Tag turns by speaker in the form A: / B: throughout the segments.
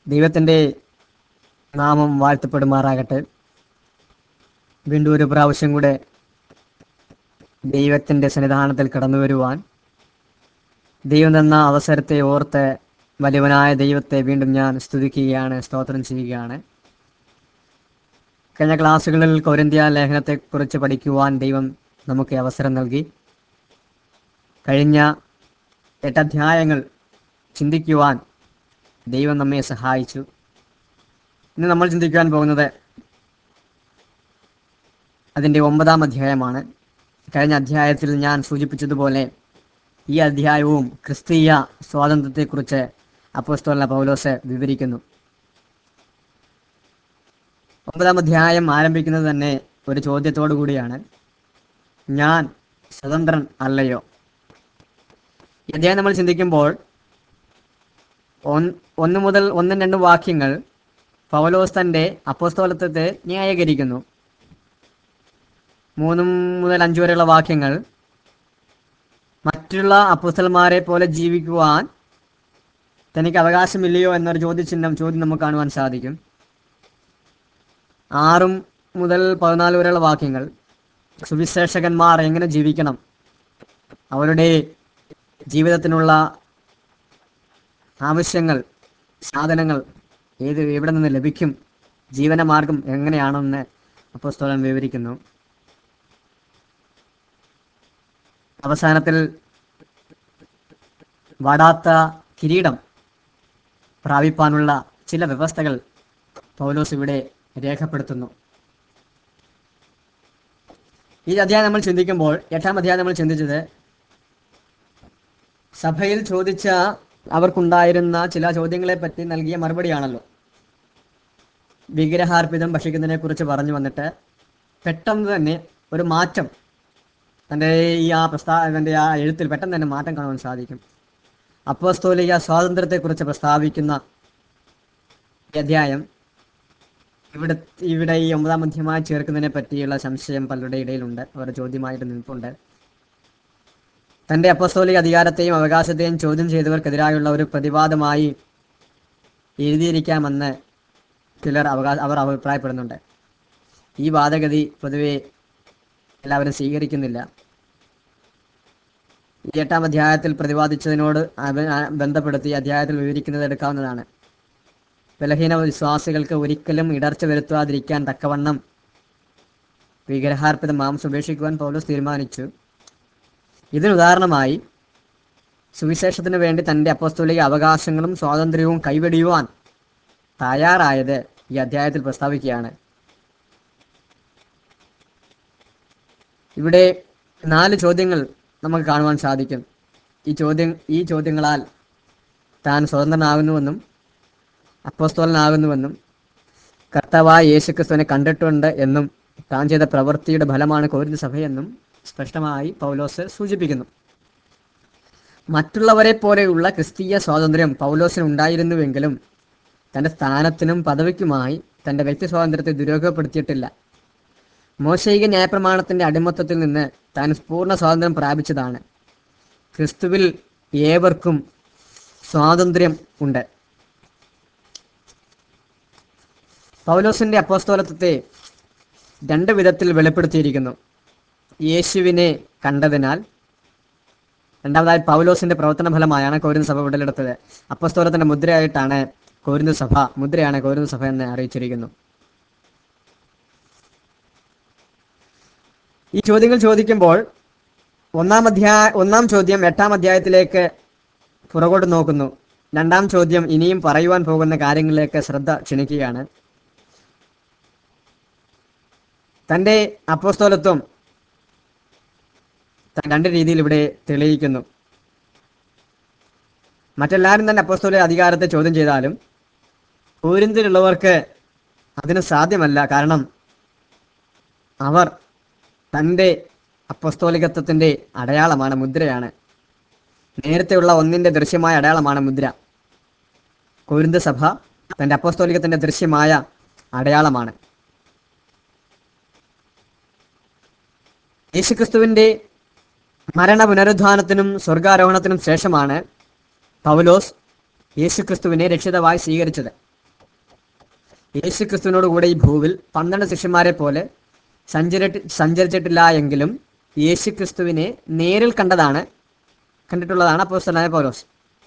A: ദൈവത്തിൻ്റെ നാമം വാഴ്ത്തപ്പെടുമാറാകട്ടെ വീണ്ടും ഒരു പ്രാവശ്യം കൂടെ ദൈവത്തിൻ്റെ സന്നിധാനത്തിൽ കടന്നു വരുവാൻ ദൈവം തന്ന അവസരത്തെ ഓർത്ത് വലിയവനായ ദൈവത്തെ വീണ്ടും ഞാൻ സ്തുതിക്കുകയാണ് സ്തോത്രം ചെയ്യുകയാണ് കഴിഞ്ഞ ക്ലാസ്സുകളിൽ കൊരിന്ത്യ ലേഖനത്തെക്കുറിച്ച് പഠിക്കുവാൻ ദൈവം നമുക്ക് അവസരം നൽകി കഴിഞ്ഞ എട്ടധ്യായങ്ങൾ ചിന്തിക്കുവാൻ ദൈവം നമ്മെ സഹായിച്ചു ഇന്ന് നമ്മൾ ചിന്തിക്കുവാൻ പോകുന്നത് അതിൻ്റെ ഒമ്പതാം അധ്യായമാണ് കഴിഞ്ഞ അധ്യായത്തിൽ ഞാൻ സൂചിപ്പിച്ചതുപോലെ ഈ അധ്യായവും ക്രിസ്തീയ സ്വാതന്ത്ര്യത്തെക്കുറിച്ച് അപ്പോസ്തോലന പൗലോസ് വിവരിക്കുന്നു ഒമ്പതാം അധ്യായം ആരംഭിക്കുന്നത് തന്നെ ഒരു ചോദ്യത്തോടു കൂടിയാണ് ഞാൻ സ്വതന്ത്രൻ അല്ലയോ ഈ അധ്യായം നമ്മൾ ചിന്തിക്കുമ്പോൾ ഒന്ന് ഒന്ന് മുതൽ ഒന്നും രണ്ടും വാക്യങ്ങൾ പൗലോസ് തൻ്റെ അപ്പോസ്തോലത്വത്തെ ന്യായീകരിക്കുന്നു മൂന്നും മുതൽ അഞ്ചു വരെയുള്ള വാക്യങ്ങൾ മറ്റുള്ള അപ്പോസ്തലന്മാരെ പോലെ ജീവിക്കുവാൻ തനിക്ക് അവകാശമില്ലയോ എന്നൊരു ചോദ്യചിഹ്നം ചോദ്യം നമുക്ക് കാണുവാൻ സാധിക്കും ആറും മുതൽ പതിനാല് വരെയുള്ള വാക്യങ്ങൾ സുവിശേഷകന്മാർ എങ്ങനെ ജീവിക്കണം അവരുടെ ജീവിതത്തിനുള്ള ആവശ്യങ്ങൾ സാധനങ്ങൾ ഏത് എവിടെ നിന്ന് ലഭിക്കും ജീവനമാർഗം എങ്ങനെയാണെന്ന് അപ്പോസ്തലൻ വിവരിക്കുന്നു അവസാനത്തിൽ വാടാത്ത കിരീടം പ്രാപിപ്പാനുള്ള ചില വ്യവസ്ഥകൾ പൗലോസ് ഇവിടെ രേഖപ്പെടുത്തുന്നു ഈ അധ്യായം നമ്മൾ ചിന്തിക്കുമ്പോൾ എട്ടാം അധ്യായം നമ്മൾ ചിന്തിച്ചത് സഭയിൽ ചോദിച്ച അവർക്കുണ്ടായിരുന്ന ചില ചോദ്യങ്ങളെ പറ്റി നൽകിയ മറുപടിയാണല്ലോ വിഗ്രഹാർപ്പിതം ഭക്ഷിക്കുന്നതിനെ കുറിച്ച് പറഞ്ഞു വന്നിട്ട് പെട്ടെന്ന് തന്നെ ഒരു മാറ്റം തൻ്റെ ഈ ആ പ്രസ്താവൻ്റെ ആ എഴുത്തിൽ പെട്ടെന്ന് തന്നെ മാറ്റം കാണുവാൻ സാധിക്കും അപ്പോസ്തോലിക സ്വാതന്ത്ര്യത്തെക്കുറിച്ച് പ്രസ്താവിക്കുന്ന ഈ അധ്യായം ഇവിടെ ഇവിടെ ഈ ഒമ്പതാം അധ്യയമായി ചേർക്കുന്നതിനെ പറ്റിയുള്ള സംശയം പലരുടെ ഇടയിലുണ്ട് അവരുടെ ചോദ്യമായിട്ട് നിൽപ്പുണ്ട് തൻ്റെ അപ്പസ്തോലിക അധികാരത്തെയും അവകാശത്തെയും ചോദ്യം ചെയ്തവർക്കെതിരായുള്ള ഒരു പ്രതിവാദമായി എഴുതിയിരിക്കാമെന്ന് ചിലർ അവകാശ അവർ അഭിപ്രായപ്പെടുന്നുണ്ട് ഈ വാദഗതി പൊതുവെ എല്ലാവരും സ്വീകരിക്കുന്നില്ല ഈ എട്ടാം അധ്യായത്തിൽ പ്രതിപാദിച്ചതിനോട് അവ- ആ ബന്ധപ്പെടുത്തി ഈ അധ്യായത്തിൽ വിവരിക്കുന്നത് എടുക്കാവുന്നതാണ് ബലഹീന വിശ്വാസികൾക്ക് ഒരിക്കലും ഇടർച്ച വരുത്താതിരിക്കാൻ തക്കവണ്ണം വിഗ്രഹാർപ്പിത മാംസം ഉപേക്ഷിക്കുവാൻ പൗലോസ് തീരുമാനിച്ചു ഇതിനുദാഹരണമായി സുവിശേഷത്തിന് വേണ്ടി തൻ്റെ അപ്പസ്തോലിക അവകാശങ്ങളും സ്വാതന്ത്ര്യവും കൈവെടിയുവാൻ തയ്യാറായത് ഈ അധ്യായത്തിൽ പ്രസ്താവിക്കുകയാണ് ഇവിടെ നാല് ചോദ്യങ്ങൾ നമുക്ക് കാണുവാൻ സാധിക്കും ഈ ചോദ്യം ഈ ചോദ്യങ്ങളാൽ താൻ സ്വതന്ത്രനാകുന്നുവെന്നും അപ്പോസ്തോലനാകുന്നുവെന്നും കർത്താവായ യേശുക്രിസ്തുവിനെ കണ്ടിട്ടുണ്ട് എന്നും താൻ ചെയ്ത പ്രവൃത്തിയുടെ ഫലമാണ് കോരിന്ത സഭയെന്നും സ്പഷ്ടമായി പൗലോസ് സൂചിപ്പിക്കുന്നു മറ്റുള്ളവരെ പോലെയുള്ള ക്രിസ്തീയ സ്വാതന്ത്ര്യം പൗലോസിന് ഉണ്ടായിരുന്നുവെങ്കിലും തൻ്റെ സ്ഥാനത്തിനും പദവിക്കുമായി തൻ്റെ വ്യക്തി സ്വാതന്ത്ര്യത്തെ ദുരുപയോഗപ്പെടുത്തിയിട്ടില്ല മോശയിക ന്യായപ്രമാണത്തിൻ്റെ അടിമത്തത്തിൽ നിന്ന് താൻ പൂർണ്ണ സ്വാതന്ത്ര്യം പ്രാപിച്ചതാണ് ക്രിസ്തുവിൽ ഏവർക്കും സ്വാതന്ത്ര്യം ഉണ്ട് പൗലോസിന്റെ അപ്പോസ്തോലത്വത്തെ രണ്ട് വിധത്തിൽ വെളിപ്പെടുത്തിയിരിക്കുന്നു യേശുവിനെ കണ്ടതിനാൽ രണ്ടാമതായി പൗലോസിന്റെ പ്രവർത്തന ഫലമായാണ് കോരിന്ത സഭ ഉടലെടുത്തത് അപ്പസ്തോലത്തിന്റെ മുദ്രയായിട്ടാണ് കോരിന്ത സഭ മുദ്രയാണ് കോരിന്ത സഭ എന്ന് അറിയിച്ചിരിക്കുന്നു ഈ ചോദ്യങ്ങൾ ചോദിക്കുമ്പോൾ ഒന്നാം അധ്യായ ഒന്നാം ചോദ്യം എട്ടാം അധ്യായത്തിലേക്ക് പുറകോട്ട് നോക്കുന്നു രണ്ടാം ചോദ്യം ഇനിയും പറയുവാൻ പോകുന്ന കാര്യങ്ങളിലേക്ക് ശ്രദ്ധ ക്ഷണിക്കുകയാണ് തൻ്റെ അപ്പോസ്തോലത്വം താൻ രണ്ട് രീതിയിൽ ഇവിടെ തെളിയിക്കുന്നു മറ്റെല്ലാവരും തന്നെ അപ്പോസ്തോലിക അധികാരത്തെ ചോദ്യം ചെയ്താലും കോരിന്തിലുള്ളവർക്ക് അതിന് സാധ്യമല്ല കാരണം അവർ തൻ്റെ അപ്പസ്തോലികത്വത്തിൻ്റെ അടയാളമാണ് മുദ്രയാണ് നേരത്തെയുള്ള ഒന്നിൻ്റെ ദൃശ്യമായ അടയാളമാണ് മുദ്ര കോരിന്ത സഭ തൻ്റെ അപ്പസ്തോലികത്തിൻ്റെ ദൃശ്യമായ അടയാളമാണ് യേശുക്രിസ്തുവിൻ്റെ മരണ പുനരുദ്ധാനത്തിനും സ്വർഗാരോഹണത്തിനും ശേഷമാണ് പൗലോസ് യേശുക്രിസ്തുവിനെ രക്ഷിതമായി സ്വീകരിച്ചത് യേശു ക്രിസ്തുവിനോട് കൂടെ ഈ ഭൂവിൽ പന്ത്രണ്ട് ശിഷ്യന്മാരെ പോലെ സഞ്ചരിട്ട് സഞ്ചരിച്ചിട്ടില്ല എങ്കിലും യേശു ക്രിസ്തുവിനെ നേരിൽ കണ്ടതാണ് കണ്ടിട്ടുള്ളതാണ് അപ്പോസ്തലനായ പൗലോസ്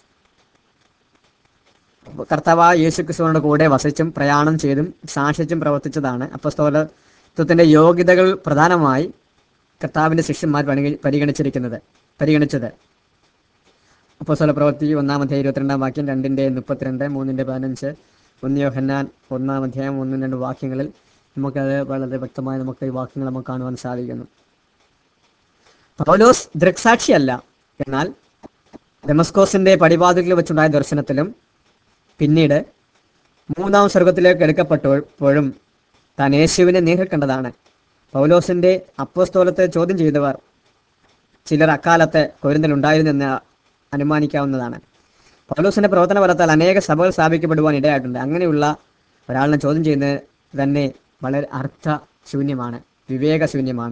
A: കർത്താവായ യേശു ക്രിസ്തുവിനോട് കൂടെ വസിച്ചും പ്രയാണം ചെയ്തും സാക്ഷിച്ചും പ്രവർത്തിച്ചതാണ് അപ്പസ്തോലത്വത്തിന്റെ യോഗ്യതകൾ പ്രധാനമായി കർത്താവിന്റെ ശിഷ്യന്മാർ പരിഗണി- പരിഗണിച്ചിരിക്കുന്നത് പരിഗണിച്ചത് അപ്പോസ്തല പ്രവൃത്തി ഒന്നാം അധ്യായം ഇരുപത്തിരണ്ടാം വാക്യം രണ്ടിന്റെ മുപ്പത്തിരണ്ട് മൂന്നിന്റെ പതിനഞ്ച് ഒന്ന് യോഹന്നാൻ ഒന്നാം അധ്യായം ഒന്നും രണ്ട് വാക്യങ്ങളിൽ നമുക്കത് വളരെ വ്യക്തമായി നമുക്ക് ഈ വാക്യങ്ങൾ നമുക്ക് കാണുവാൻ സാധിക്കുന്നു പൗലോസ് ദൃക്സാക്ഷിയല്ല എന്നാൽ ഡെമസ്കോസിന്റെ പടിവാതിലിൽ വെച്ചുണ്ടായ ദർശനത്തിലും പിന്നീട് മൂന്നാം സ്വർഗത്തിലേക്ക് എടുക്കപ്പെട്ടപ്പോഴും താൻ യേശുവിനെ നേരിൽ കണ്ടതാണ് പൗലോസിന്റെ അപ്പോസ്തോലത്തെ ചോദ്യം ചെയ്തവർ ചിലർ അക്കാലത്ത് കൊരിന്തലുണ്ടായിരുന്നെന്ന് അനുമാനിക്കാവുന്നതാണ് പൗലോസിന്റെ പ്രവർത്തന ഫലത്താൽ അനേക സഭകൾ സ്ഥാപിക്കപ്പെടുവാൻ ഇടയായിട്ടുണ്ട് അങ്ങനെയുള്ള ഒരാളിനെ ചോദ്യം ചെയ്യുന്നത് തന്നെ വളരെ അർത്ഥശൂന്യമാണ് വിവേകശൂന്യമാണ്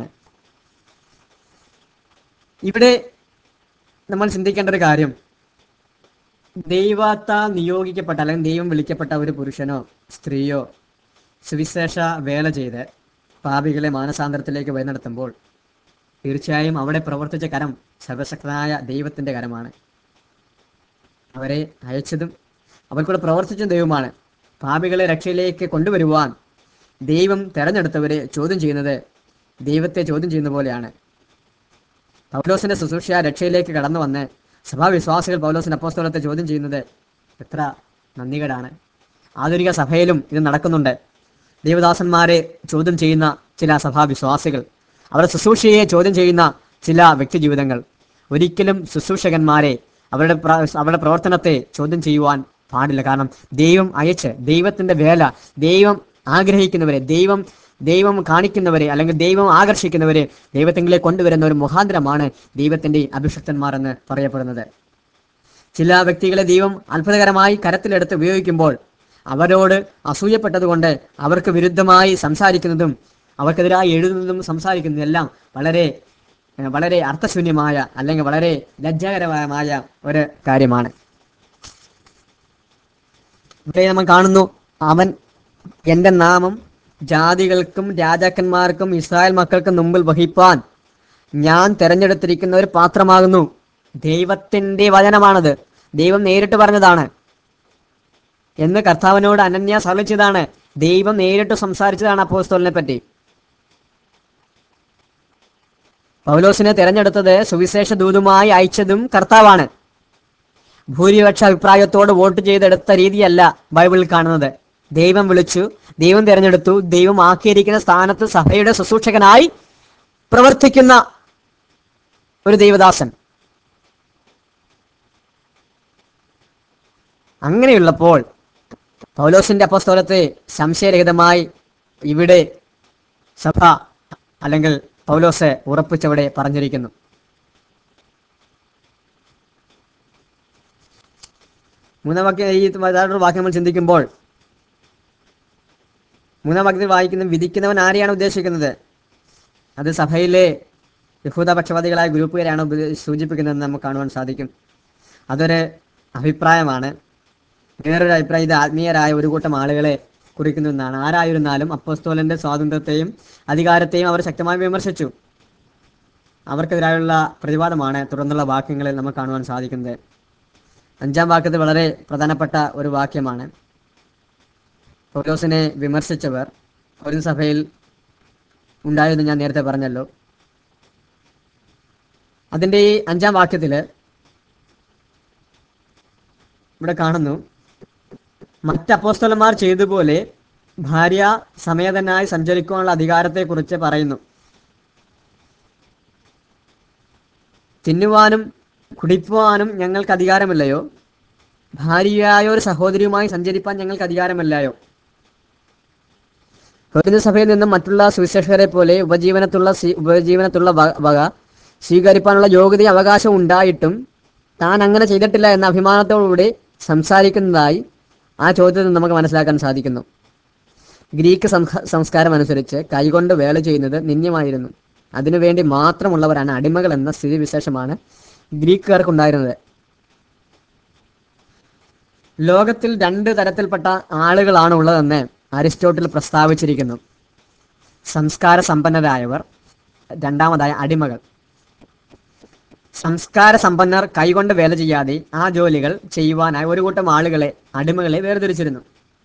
A: ഇവിടെ നമ്മൾ ചിന്തിക്കേണ്ട ഒരു കാര്യം ദൈവത്താൽ നിയോഗിക്കപ്പെട്ട അല്ലെങ്കിൽ ദൈവം വിളിക്കപ്പെട്ട ഒരു പുരുഷനോ സ്ത്രീയോ സുവിശേഷ വേല ചെയ്ത് പാപികളെ മാനസാന്തരത്തിലേക്ക് വഴി നടത്തുമ്പോൾ തീർച്ചയായും അവിടെ പ്രവർത്തിച്ച കരം സർവശക്തനായ ദൈവത്തിന്റെ കരമാണ് അവരെ അയച്ചതും അവർക്കൂടെ പ്രവർത്തിച്ച ദൈവമാണ് പാപികളെ രക്ഷയിലേക്ക് കൊണ്ടുവരുവാൻ ദൈവം തെരഞ്ഞെടുത്തവരെ ചോദ്യം ചെയ്യുന്നത് ദൈവത്തെ ചോദ്യം ചെയ്യുന്ന പോലെയാണ് പൗലോസിന്റെ ശുശ്രൂഷ രക്ഷയിലേക്ക് കടന്നു വന്ന് സഭാവിശ്വാസികൾ പൗലോസിന്റെ അപ്പോസ്തലത്തെ ചോദ്യം ചെയ്യുന്നത് എത്ര നന്ദികേടാണ് ആധുനിക സഭയിലും ഇത് നടക്കുന്നുണ്ട് ദേവദാസന്മാരെ ചോദ്യം ചെയ്യുന്ന ചില സഭാവിശ്വാസികൾ അവരുടെ ശുശ്രൂഷയെ ചോദ്യം ചെയ്യുന്ന ചില വ്യക്തി ജീവിതങ്ങൾ ഒരിക്കലും ശുശ്രൂഷകന്മാരെ അവരുടെ പ്ര- അവരുടെ പ്രവർത്തനത്തെ ചോദ്യം ചെയ്യുവാൻ പാടില്ല കാരണം ദൈവം അയച്ച് ദൈവത്തിന്റെ വേല ദൈവം ആഗ്രഹിക്കുന്നവരെ ദൈവം ദൈവം കാണിക്കുന്നവരെ അല്ലെങ്കിൽ ദൈവം ആകർഷിക്കുന്നവരെ ദൈവത്തെങ്കിലേക്ക് കൊണ്ടുവരുന്ന ഒരു മുഖാന്തരമാണ് ദൈവത്തിന്റെ അഭിഷക്തന്മാർ എന്ന് പറയപ്പെടുന്നത് ചില വ്യക്തികളെ ദൈവം അത്ഭുതകരമായി കരത്തിലെടുത്ത് ഉപയോഗിക്കുമ്പോൾ അവരോട് അസൂയപ്പെട്ടതുകൊണ്ട് അവർക്ക് വിരുദ്ധമായി സംസാരിക്കുന്നതും അവർക്കെതിരായി എഴുതുന്നതും സംസാരിക്കുന്നതും എല്ലാം വളരെ ഏഹ്, വളരെ അർത്ഥശൂന്യമായ അല്ലെങ്കിൽ വളരെ ലജ്ജാകരമായ ഒരു കാര്യമാണ് ഇവിടെ നമ്മൾ കാണുന്നു അവൻ എൻ്റെ നാമം ജാതികൾക്കും രാജാക്കന്മാർക്കും ഇസ്രായേൽ മക്കൾക്കും മുമ്പിൽ വഹിപ്പാൻ ഞാൻ തെരഞ്ഞെടുത്തിരിക്കുന്ന ഒരു പാത്രമാകുന്നു ദൈവത്തിന്റെ വചനമാണത് ദൈവം നേരിട്ട് പറഞ്ഞതാണ് എന്ന് കർത്താവിനോട് അനന്യ സലിച്ചതാണ് ദൈവം നേരിട്ട് സംസാരിച്ചതാണ് അപ്പോസ്തോലിനെ പറ്റി പൗലോസിനെ തെരഞ്ഞെടുത്തത് സുവിശേഷ ദൂതുമായി അയച്ചതും കർത്താവാണ് ഭൂരിപക്ഷ അഭിപ്രായത്തോട് വോട്ട് ചെയ്തെടുത്ത രീതിയല്ല ബൈബിളിൽ കാണുന്നത് ദൈവം വിളിച്ചു ദൈവം തിരഞ്ഞെടുത്തു ദൈവം ആക്കിയിരിക്കുന്ന സ്ഥാനത്ത് സഭയുടെ ശുശ്രൂഷകനായി പ്രവർത്തിക്കുന്ന ഒരു ദൈവദാസൻ അങ്ങനെയുള്ളപ്പോൾ പൗലോസിന്റെ അപ്പസ്തോലത്തെ സംശയരഹിതമായി ഇവിടെ സഭ അല്ലെങ്കിൽ പൗലോസ് ഉറപ്പിച്ചവിടെ പറഞ്ഞിരിക്കുന്നു മൂന്നാം വാക്യം ഈ വേറൊരു വാക്യം നമ്മൾ ചിന്തിക്കുമ്പോൾ മൂന്നാം വാക്യത്തിൽ വായിക്കുന്ന വിധിക്കുന്നവൻ ആരെയാണ് ഉദ്ദേശിക്കുന്നത് അത് സഭയിലെ യഹൂദപക്ഷപാതികളായ ഗ്രൂപ്പുകാരെയാണ് ഉപദേ- സൂചിപ്പിക്കുന്നതെന്ന് നമുക്ക് കാണുവാൻ സാധിക്കും അതൊരു അഭിപ്രായമാണ് വേറൊരു അഭിപ്രായം ഇത് ആത്മീയരായ ഒരു കൂട്ടം ആളുകളെ കുറിക്കുന്നു എന്നാണ് ആരായിരുന്നാലും അപ്പോസ്തോലന്റെ സ്വാതന്ത്ര്യത്തെയും അധികാരത്തെയും അവർ ശക്തമായി വിമർശിച്ചു അവർക്കെതിരായുള്ള പ്രതിവാദമാണ് തുടർന്നുള്ള വാക്യങ്ങളിൽ നമുക്ക് കാണുവാൻ സാധിക്കുന്നത് അഞ്ചാം വാക്യത്തിൽ വളരെ പ്രധാനപ്പെട്ട ഒരു വാക്യമാണ് പൗലോസിനെ വിമർശിച്ചവർ ഒരു സഭയിൽ ഉണ്ടായിരുന്നു ഞാൻ നേരത്തെ പറഞ്ഞല്ലോ അതിൻ്റെ ഈ അഞ്ചാം വാക്യത്തില് ഇവിടെ കാണുന്നു മറ്റ് അപ്പോസ്തലന്മാർ ചെയ്തതുപോലെ ഭാര്യ സമേതനായി സഞ്ചരിക്കുവാനുള്ള അധികാരത്തെക്കുറിച്ച് പറയുന്നു തിന്നുവാനും കുടിക്കുവാനും ഞങ്ങൾക്ക് അധികാരമില്ലയോ ഭാര്യയായ ഒരു സഹോദരിയുമായി സഞ്ചരിപ്പാൻ ഞങ്ങൾക്ക് അധികാരമില്ലയോ കൊരിന്ത സഭയിൽ നിന്നും മറ്റുള്ള സുവിശേഷകരെ പോലെ ഉപജീവനത്തുള്ള സ്വീ- ഉപജീവനത്തുള്ള വ- വക സ്വീകരിപ്പാനുള്ള യോഗ്യത അവകാശം ഉണ്ടായിട്ടും താൻ അങ്ങനെ ചെയ്തിട്ടില്ല എന്ന അഭിമാനത്തോടുകൂടി സംസാരിക്കുന്നതായി ആ ചോദ്യത്തിൽ നിന്ന് നമുക്ക് മനസ്സിലാക്കാൻ സാധിക്കുന്നു ഗ്രീക്ക് സംഹ- സംസ്കാരം അനുസരിച്ച് കൈകൊണ്ട് വേല ചെയ്യുന്നത് നിന്ദ്യമായിരുന്നു അതിനുവേണ്ടി മാത്രമുള്ളവരാണ് അടിമകൾ എന്ന സ്ഥിതിവിശേഷമാണ് ഗ്രീക്കുകാർക്കുണ്ടായിരുന്നത് ലോകത്തിൽ രണ്ട് തരത്തിൽപ്പെട്ട ആളുകളാണ് ഉള്ളതെന്ന് അരിസ്റ്റോട്ടിൽ പ്രസ്താവിച്ചിരിക്കുന്നു സംസ്കാര സമ്പന്നരായവർ രണ്ടാമതായ അടിമകൾ സംസ്കാര സമ്പന്നർ കൈകൊണ്ട് വേല ചെയ്യാതെ ആ ജോലികൾ ചെയ്യുവാനായി ഒരു കൂട്ടം ആളുകളെ അടിമകളെ വേർതിരിച്ചിരുന്നു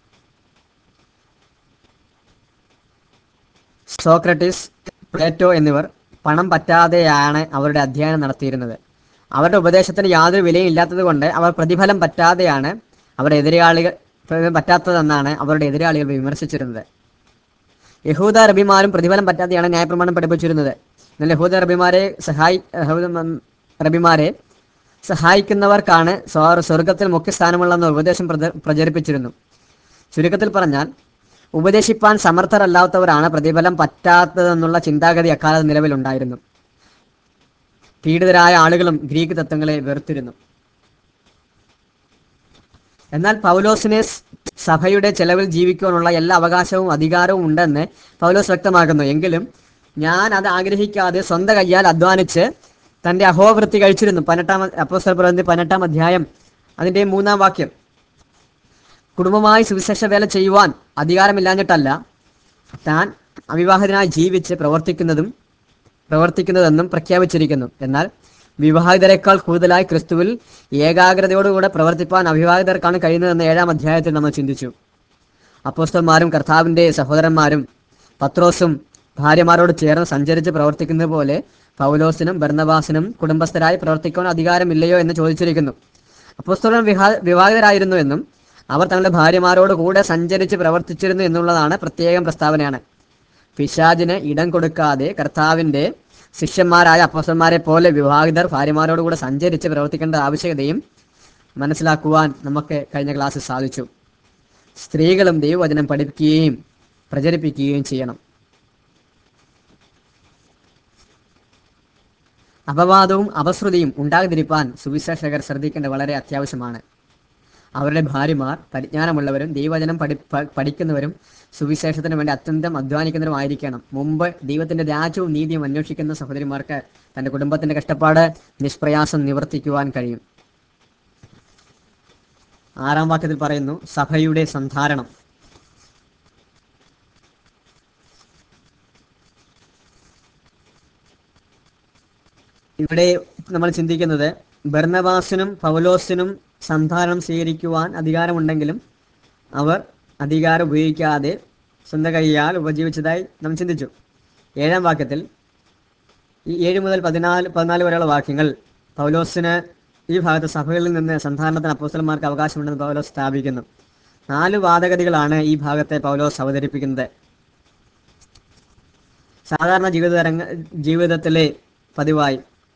A: സോക്രട്ടീസ് പ്ലേറ്റോ എന്നിവർ പണം പറ്റാതെയാണ് അവരുടെ അധ്യയനം നടത്തിയിരുന്നത് അവരുടെ ഉപദേശത്തിന് യാതൊരു വിലയും ഇല്ലാത്തത് കൊണ്ട് അവർ പ്രതിഫലം പറ്റാതെയാണ് അവരുടെ എതിരാളികൾ പ്രതിഫലം പറ്റാത്തതെന്നാണ് അവരുടെ എതിരാളികൾ വിമർശിച്ചിരുന്നത് യഹൂദ റബിമാരും പ്രതിഫലം പറ്റാതെയാണ് ന്യായപ്രമാണം പഠിപ്പിച്ചിരുന്നത് എന്നാൽ യഹൂദ റബിമാരെ സഹായി യഹൂദ മ- റബിമാരെ സഹായിക്കുന്നവർക്കാണ് സ്വ- സ്വർഗത്തിൽ മുഖ്യസ്ഥാനമുള്ളെന്ന ഉപദേശം പ്രച- പ്രചരിപ്പിച്ചിരുന്നു ചുരുക്കത്തിൽ പറഞ്ഞാൽ ഉപദേശിപ്പാൻ സമർത്ഥരല്ലാത്തവരാണ് പ്രതിഫലം പറ്റാത്തതെന്നുള്ള ചിന്താഗതി അക്കാലത്ത് നിലവിലുണ്ടായിരുന്നു പീഡിതരായ ആളുകളും ഗ്രീക്ക് തത്വങ്ങളെ വെറുത്തിരുന്നു എന്നാൽ പൗലോസിനെ സ് സഭയുടെ ചെലവിൽ ജീവിക്കുവാനുള്ള എല്ലാ അവകാശവും അധികാരവും ഉണ്ടെന്ന് പൗലോസ് വ്യക്തമാക്കുന്നു എങ്കിലും ഞാൻ അത് ആഗ്രഹിക്കാതെ സ്വന്തം കയ്യാൽ അധ്വാനിച്ച് തന്റെ അഹോവൃത്തി കഴിച്ചിരുന്നു പതിനെട്ടാം അപ്പോസ്തല പ്രവൃത്തി പതിനെട്ടാം അധ്യായം അതിന്റെ മൂന്നാം വാക്യം കുടുംബമായി സുവിശേഷ വേല ചെയ്യുവാൻ അധികാരമില്ലാഞ്ഞിട്ടല്ല താൻ അവിവാഹിതനായി ജീവിച്ച് പ്രവർത്തിക്കുന്നതും പ്രവർത്തിക്കുന്നതെന്നും പ്രഖ്യാപിച്ചിരിക്കുന്നു എന്നാൽ വിവാഹിതരെക്കാൾ കൂടുതലായി ക്രിസ്തുവിൽ ഏകാഗ്രതയോടുകൂടെ പ്രവർത്തിപ്പാൻ അവിവാഹിതർക്കാണ് കഴിയുന്നതെന്ന് ഏഴാം അധ്യായത്തിൽ നമ്മൾ ചിന്തിച്ചു അപ്പോസ്തന്മാരും കർത്താവിൻ്റെ സഹോദരന്മാരും പത്രോസും ഭാര്യമാരോട് ചേർന്ന് സഞ്ചരിച്ച് പ്രവർത്തിക്കുന്നത് പോലെ പൗലോസിനും ബർന്നബാസിനും കുടുംബസ്ഥരായി പ്രവർത്തിക്കാൻ അധികാരമില്ലയോ എന്ന് ചോദിച്ചിരിക്കുന്നു അപ്പോസ്തലൻ വിഹാ വിവാഹിതരായിരുന്നു എന്നും അവർ തങ്ങളുടെ ഭാര്യമാരോട് കൂടെ സഞ്ചരിച്ച് പ്രവർത്തിച്ചിരുന്നു എന്നുള്ളതാണ് പ്രത്യേകം പ്രസ്താവനയാണ് പിശാജിന് ഇടം കൊടുക്കാതെ കർത്താവിന്റെ ശിഷ്യന്മാരായ അപ്പസന്മാരെ പോലെ വിവാഹിതർ ഭാര്യമാരോട് കൂടെ സഞ്ചരിച്ച് പ്രവർത്തിക്കേണ്ട ആവശ്യകതയും മനസ്സിലാക്കുവാൻ നമുക്ക് കഴിഞ്ഞ ക്ലാസ്സിൽ സാധിച്ചു സ്ത്രീകളും ദൈവവചനം പഠിപ്പിക്കുകയും പ്രചരിപ്പിക്കുകയും ചെയ്യണം അപവാദവും അപശ്രുതിയും ഉണ്ടാകാതിരിക്കാൻ സുവിശേഷകർ ശ്രദ്ധിക്കേണ്ടത് വളരെ അത്യാവശ്യമാണ് അവരുടെ ഭാര്യമാർ പരിജ്ഞാനമുള്ളവരും ദൈവവചനം പഠി പ- പഠിക്കുന്നവരും സുവിശേഷത്തിന് വേണ്ടി അത്യന്തം അധ്വാനിക്കുന്നവരുമായിരിക്കണം മുമ്പ് ദൈവത്തിന്റെ രാജ്യവും നീതിയും അന്വേഷിക്കുന്ന സഹോദരിമാർക്ക് തന്റെ കുടുംബത്തിന്റെ കഷ്ടപ്പാട് നിഷ്പ്രയാസം നിവർത്തിക്കുവാൻ കഴിയും ആറാം വാക്യത്തിൽ പറയുന്നു സഭയുടെ സന്ധാരണം ഇവിടെ നമ്മൾ ചിന്തിക്കുന്നത് ബർണബാസിനും പൗലോസിനും സന്ധാനം സ്വീകരിക്കുവാൻ അധികാരമുണ്ടെങ്കിലും അവർ അധികാരം ഉപയോഗിക്കാതെ സ്വന്തം കൈയാൽ ഉപജീവിച്ചതായി നാം ചിന്തിച്ചു ഏഴാം വാക്യത്തിൽ ഈ ഏഴ് മുതൽ പതിനാല് പതിനാല് വരെയുള്ള വാക്യങ്ങൾ പൗലോസിന് ഈ ഭാഗത്ത് സഭകളിൽ നിന്ന് സന്ധാരണത്തിന് അപ്പോസ്റ്റലന്മാർക്ക് അവകാശമുണ്ടെന്ന് പൗലോസ് സ്ഥാപിക്കുന്നു നാല് വാദഗതികളാണ് ഈ ഭാഗത്തെ പൗലോസ് അവതരിപ്പിക്കുന്നത് സാധാരണ ജീവിത രംഗ ജീവിതത്തിലെ പതിവായി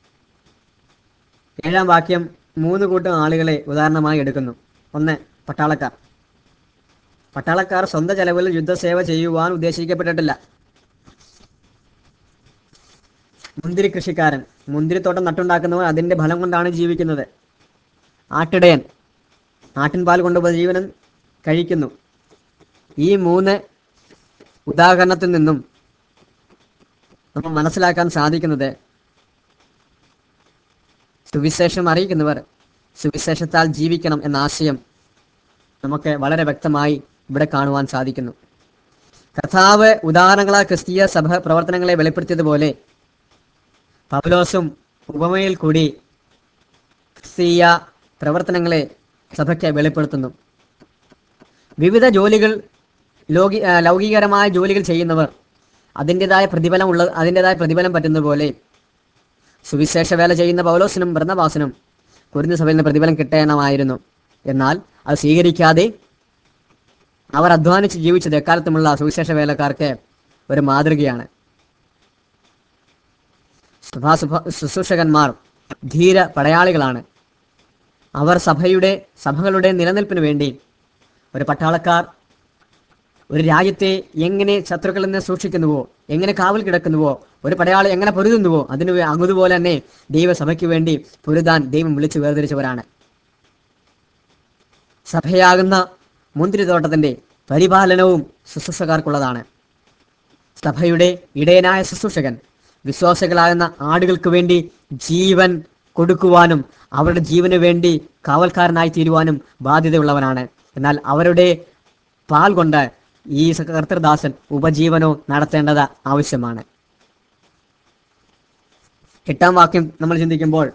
A: ഏഴാം വാക്യം മൂന്ന് കൂട്ടം ആളുകളെ ഉദാഹരണമായി എടുക്കുന്നു ഒന്ന് പട്ടാളക്കാർ പട്ടാളക്കാർ സ്വന്തം ചെലവിൽ യുദ്ധസേവ ചെയ്യുവാൻ ഉദ്ദേശിക്കപ്പെട്ടിട്ടില്ല മുന്തിരി കൃഷിക്കാരൻ മുന്തിരിത്തോട്ടം നട്ടുണ്ടാക്കുന്നവൻ അതിന്റെ ഫലം കൊണ്ടാണ് ജീവിക്കുന്നത് ആട്ടിടയൻ ആട്ടിൻപാൽ കൊണ്ട് ഉപജീവനം കഴിക്കുന്നു ഈ മൂന്ന് ഉദാഹരണത്തിൽ നിന്നും നമ്മൾ മനസ്സിലാക്കാൻ സാധിക്കുന്നത് സുവിശേഷം അറിയിക്കുന്നവർ സുവിശേഷത്താൽ ജീവിക്കണം എന്ന ആശയം നമുക്ക് വളരെ വ്യക്തമായി ഇവിടെ കാണുവാൻ സാധിക്കുന്നു കർത്താവ് ഉദാഹരണങ്ങളാൽ ക്രിസ്തീയ സഭ പ്രവർത്തനങ്ങളെ വെളിപ്പെടുത്തിയതുപോലെ പൗലോസും ഉപമയിൽ കൂടി ക്രിസ്തീയ പ്രവർത്തനങ്ങളെ സഭയ്ക്ക് വെളിപ്പെടുത്തുന്നു വിവിധ ജോലികൾ ലോകി ആ, ലൗകികരമായ ജോലികൾ ചെയ്യുന്നവർ അതിൻ്റെതായ പ്രതിഫലം ഉള്ള അതിൻ്റെതായ പ്രതിഫലം പറ്റുന്ന പോലെ സുവിശേഷ വേല ചെയ്യുന്ന പൗലോസിനും ഭരണവാസിനും കുരുന്ന സഭയിൽ നിന്ന് പ്രതിഫലം കിട്ടണമായിരുന്നു എന്നാൽ അത് സ്വീകരിക്കാതെ അവർ അധ്വാനിച്ച് ജീവിച്ചത് എക്കാലത്തുമുള്ള സുവിശേഷ വേലക്കാർക്ക് ഒരു മാതൃകയാണ് സഭാ സുഭ- ശുശ്രൂഷകന്മാർ ധീര പടയാളികളാണ് അവർ സഭയുടെ സഭകളുടെ നിലനിൽപ്പിന് വേണ്ടി ഒരു പട്ടാളക്കാർ ഒരു രാജ്യത്തെ എങ്ങനെ ശത്രുക്കളിൽ നിന്ന് സൂക്ഷിക്കുന്നുവോ എങ്ങനെ കാവൽ കിടക്കുന്നുവോ ഒരു പടയാളി എങ്ങനെ പൊരുതുന്നുവോ അതിന് വേ- അതുപോലെ തന്നെ ദൈവസഭയ്ക്ക് വേണ്ടി പൊരുതാൻ ദൈവം വിളിച്ചു വേർതിരിച്ചവരാണ് സഭയാകുന്ന മുന്തിരിത്തോട്ടത്തിന്റെ പരിപാലനവും ശുശ്രൂഷകാർക്കുള്ളതാണ് സഭയുടെ ഇടയനായ ശുശ്രൂഷകൻ വിശ്വാസികളാകുന്ന ആടുകൾക്ക് വേണ്ടി ജീവൻ കൊടുക്കുവാനും അവരുടെ ജീവന് വേണ്ടി കാവൽക്കാരനായി തീരുവാനും ബാധ്യതയുള്ളവനാണ് എന്നാൽ അവരുടെ പാൽ കൊണ്ട് ഈ സ- കർത്തൃദാസൻ ഉപജീവനവും നടത്തേണ്ടത് ആവശ്യമാണ് എട്ടാം വാക്യം നമ്മൾ ചിന്തിക്കുമ്പോൾ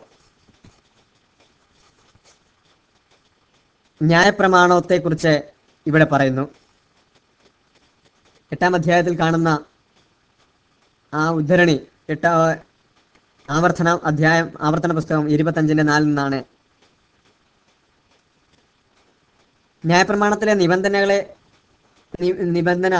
A: ന്യായപ്രമാണത്തെക്കുറിച്ച് ഇവിടെ പറയുന്നു എട്ടാം അധ്യായത്തിൽ കാണുന്ന ആ ഉദ്ധരണി എട്ടാ ആവർത്തന അധ്യായം ആവർത്തന പുസ്തകം ഇരുപത്തഞ്ചിന്റെ നാലിൽ നിന്നാണ് ന്യായപ്രമാണത്തിലെ നിബന്ധനകളെ നി- നിബന്ധന